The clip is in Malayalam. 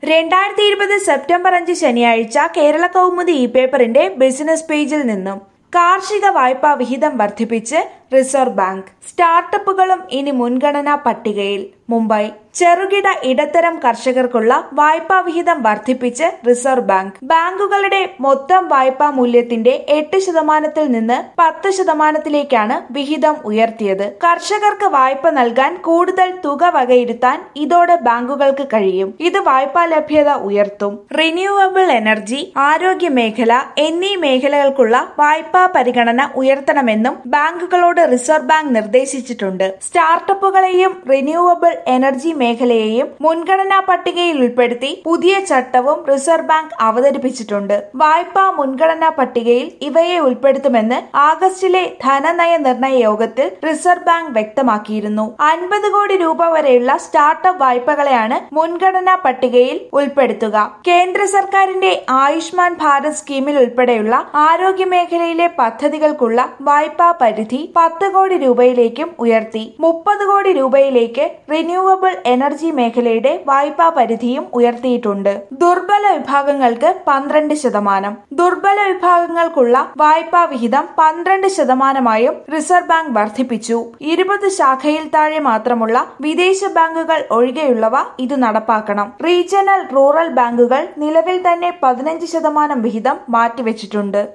രണ്ടായിരത്തി ഇരുപത് സെപ്റ്റംബർ അഞ്ച് ശനിയാഴ്ച കേരള കൗമുദി ഇ പേപ്പറിന്റെ ബിസിനസ് പേജിൽ നിന്നും കാർഷിക വായ്പാ വിഹിതം വർദ്ധിപ്പിച്ച് റിസർവ് ബാങ്ക് സ്റ്റാർട്ടപ്പുകളും ഇനി മുൻഗണനാ പട്ടികയിൽ മുംബൈ ചെറുകിട ഇടത്തരം കർഷകർക്കുള്ള വായ്പാ വിഹിതം വർദ്ധിപ്പിച്ച് റിസർവ് ബാങ്ക് ബാങ്കുകളുടെ മൊത്തം വായ്പാ മൂല്യത്തിന്റെ എട്ട് ശതമാനത്തിൽ നിന്ന് പത്ത് ശതമാനത്തിലേക്കാണ് വിഹിതം ഉയർത്തിയത് കർഷകർക്ക് വായ്പ നൽകാൻ കൂടുതൽ തുക വകയിരുത്താൻ ഇതോടെ ബാങ്കുകൾക്ക് കഴിയും ഇത് വായ്പാ ലഭ്യത ഉയർത്തും റിന്യൂവബിൾ എനർജി ആരോഗ്യ മേഖല എന്നീ മേഖലകൾക്കുള്ള വായ്പാ പരിഗണന ഉയർത്തണമെന്നും ബാങ്കുകളോട് റിസർവ് ബാങ്ക് നിർദ്ദേശിച്ചിട്ടുണ്ട് സ്റ്റാർട്ടപ്പുകളെയും റിന്യൂവബിൾ എനർജി മേഖലയെയും മുൻഗണനാ പട്ടികയിൽ ഉൾപ്പെടുത്തി പുതിയ ചട്ടവും റിസർവ് ബാങ്ക് അവതരിപ്പിച്ചിട്ടുണ്ട് വായ്പാ മുൻഗണനാ പട്ടികയിൽ ഇവയെ ഉൾപ്പെടുത്തുമെന്ന് ആഗസ്റ്റിലെ ധനനയ നിർണയ യോഗത്തിൽ റിസർവ് ബാങ്ക് വ്യക്തമാക്കിയിരുന്നു അൻപത് കോടി രൂപ വരെയുള്ള സ്റ്റാർട്ടപ്പ് വായ്പകളെയാണ് മുൻഗണനാ പട്ടികയിൽ ഉൾപ്പെടുത്തുക കേന്ദ്ര സർക്കാരിന്റെ ആയുഷ്മാൻ ഭാരത് സ്കീമിൽ ഉൾപ്പെടെയുള്ള ആരോഗ്യ മേഖലയിലെ പദ്ധതികൾക്കുള്ള വായ്പാ പരിധി പത്ത് കോടി രൂപയിലേക്കും ഉയർത്തി മുപ്പത് കോടി രൂപയിലേക്ക് റിന്യൂവബിൾ എനർജി മേഖലയുടെ വായ്പാ പരിധിയും ഉയർത്തിയിട്ടുണ്ട് ദുർബല വിഭാഗങ്ങൾക്ക് പന്ത്രണ്ട് ശതമാനം ദുർബല വിഭാഗങ്ങൾക്കുള്ള വായ്പാ വിഹിതം പന്ത്രണ്ട് ശതമാനമായും റിസർവ് ബാങ്ക് വർദ്ധിപ്പിച്ചു ഇരുപത് ശാഖയിൽ താഴെ മാത്രമുള്ള വിദേശ ബാങ്കുകൾ ഒഴികെയുള്ളവ ഇത് നടപ്പാക്കണം റീജിയണൽ റൂറൽ ബാങ്കുകൾ നിലവിൽ തന്നെ പതിനഞ്ച് ശതമാനം വിഹിതം മാറ്റിവെച്ചിട്ടുണ്ട്